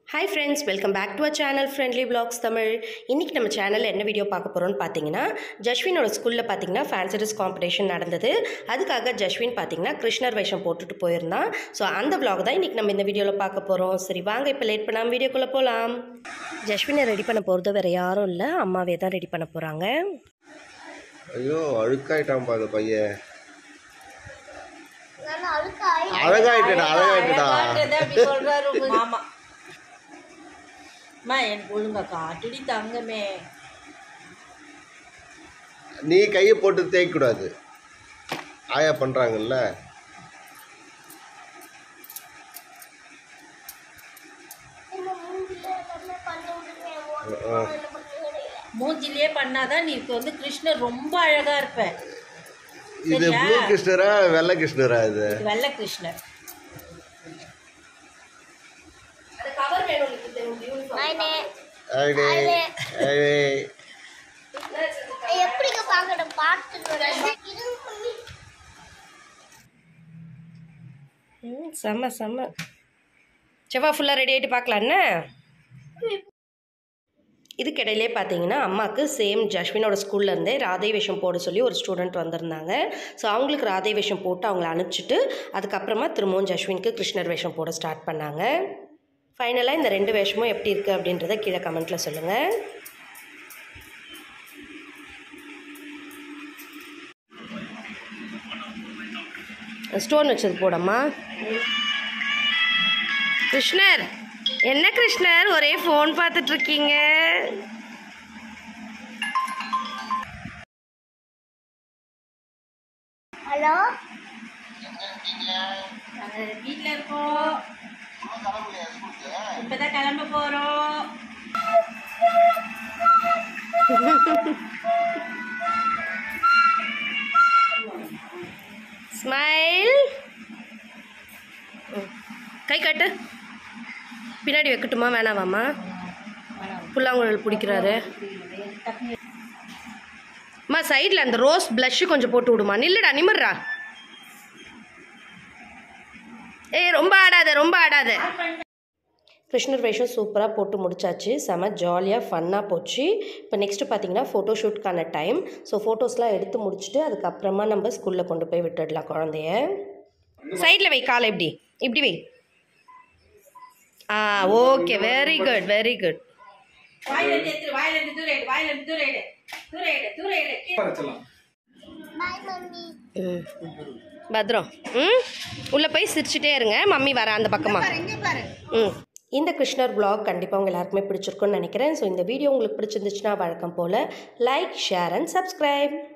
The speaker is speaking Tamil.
Hi friends welcome back to a channel friendly blogs Tamil இன்றைக்கி நம்ம சேனலில் என்ன வீடியோ பார்க்க போகிறோம்னு பார்த்தீங்கன்னா ஜஸ்வினோட ஸ்கூலில் பார்த்தீங்கன்னா ஃபேன்சி ட்ரெஸ் காம்படிஷன் நடந்தது அதுக்காக ஜஸ்வின் பார்த்தீங்கன்னா கிருஷ்ணர் வேஷம் போட்டுட்டு போயிருந்தான் ஸோ அந்த vlog தான் இன்றைக்கி நம்ம இந்த வீடியோவில் பார்க்க போகிறோம் சரி வாங்க இப்போ லேட் பண்ணாமல் வீடியோக்குள்ளே போகலாம் ஜஸ்வினை ரெடி பண்ண போகிறது வேறு யாரும் இல்லை அம்மாவே தான் ரெடி பண்ண போகிறாங்க ஐயோ அழுக்காயிட்டான் பாரு பையன் நல்லா அழுக்காய் அழகாயிட்டடா அழகாயிட்டடா அழகான்றதை அப்படி சொல்றாரு உங்க மாமா அம்மா எனக்கு ஒழுங்கா காட்டுடி தங்கமே நீ கையை போட்டு தேய்க்க கூடாது ஆயா பண்றாங்கல்ல இந்த மூஞ்சில எல்லாமே பண்ணி விடுங்க ஆ. என்ன பண்ணுறீங்க மூஞ்சிலேயே பண்ணாதான் நீ வந்து கிருஷ்ணர் ரொம்ப அழகா இருப்ப இது சரியா? ப்ளூ கிருஷ்ணரா வெள்ளை கிருஷ்ணரா இது இது வெள்ளை கிருஷ்ணர் நானே அடே, அடே. எப்படிங்க பார்க்கணும் பார்த்துட்டு ம், செம்ம செம்ம செவ்வா ஃபுல்லாக ரெடி ஆகிட்டு பார்க்கலான்னு இதுக்கிடையிலே பார்த்தீங்கன்னா அம்மாவுக்கு சேம் ஜஸ்வினோட ஸ்கூல்லேருந்தே ராதை வேஷம் போட சொல்லி ஒரு ஸ்டூடெண்ட் வந்திருந்தாங்க ஸோ அவங்களுக்கு ராதை வேஷம் போட்டு அவங்கள அனுப்பிச்சிட்டு அதுக்கப்புறமா திரும்பவும் ஜஸ்வினுக்கு கிருஷ்ணர் வேஷம் போட ஸ்டார்ட் பண்ணாங்க ஃபைனலாக இந்த ரெண்டு வேஷமும் எப்படி இருக்குது அப்படின்றத கீழே கமெண்ட்டில் சொல்லுங்கள் ஸ்டோன் வச்சது போடம்மா கிருஷ்ணர் என்ன கிருஷ்ணர் ஒரே ஃபோன் பார்த்துட்டு இருக்கீங்க ஹலோ நாங்க வீட்ல இருக்கோம் இப்பதான் கிளம்ப போறோம் ஸ்மைல் கை காட்டு பின்னாடி வைக்கட்டுமா வேணாவாம்மா புல்லாங்குழல் பிடிக்கிறாரு அம்மா சைடில் அந்த ரோஸ் ப்ளஷ்ஷு கொஞ்சம் போட்டு விடுமா நில்லுடா நிமிர்றா ஏய் ரொம்ப ஆடாத ரொம்ப ஆடாத கிருஷ்ணர் வேஷம் சூப்பராக போட்டு முடிச்சாச்சு செம ஜாலியாக ஃபன்னாக போச்சு இப்போ நெக்ஸ்ட்டு பார்த்தீங்கன்னா ஃபோட்டோ ஷூட்க்கான டைம் ஸோ ஃபோட்டோஸ்லாம் எடுத்து முடிச்சுட்டு அதுக்கப்புறமா நம்ம ஸ்கூலில் கொண்டு போய் விட்டுடலாம் குழந்தைய சைடில் வை காலை இப்படி இப்படி வை ஆ okay very good very good வாயில இருந்து எடுத்து வாயில இருந்து தூர எடு வாயில இருந்து தூர எடு தூர எடு தூர எடு பாய் மம்மி ம் பத்ரம் ம் உள்ளே போய் சிரிச்சிட்டே இருங்க மம்மி வர அந்த பக்கமாக இங்க பாரு ம் இந்த கிருஷ்ணர் vlog கண்டிப்பாக உங்க எல்லாருக்குமே பிடிச்சிருக்கும்னு நினைக்கிறேன் ஸோ இந்த வீடியோ உங்களுக்கு பிடிச்சிருந்துச்சுன்னா வழக்கம் போல் லைக் ஷேர் அண்ட் சப்ஸ்கிரைப்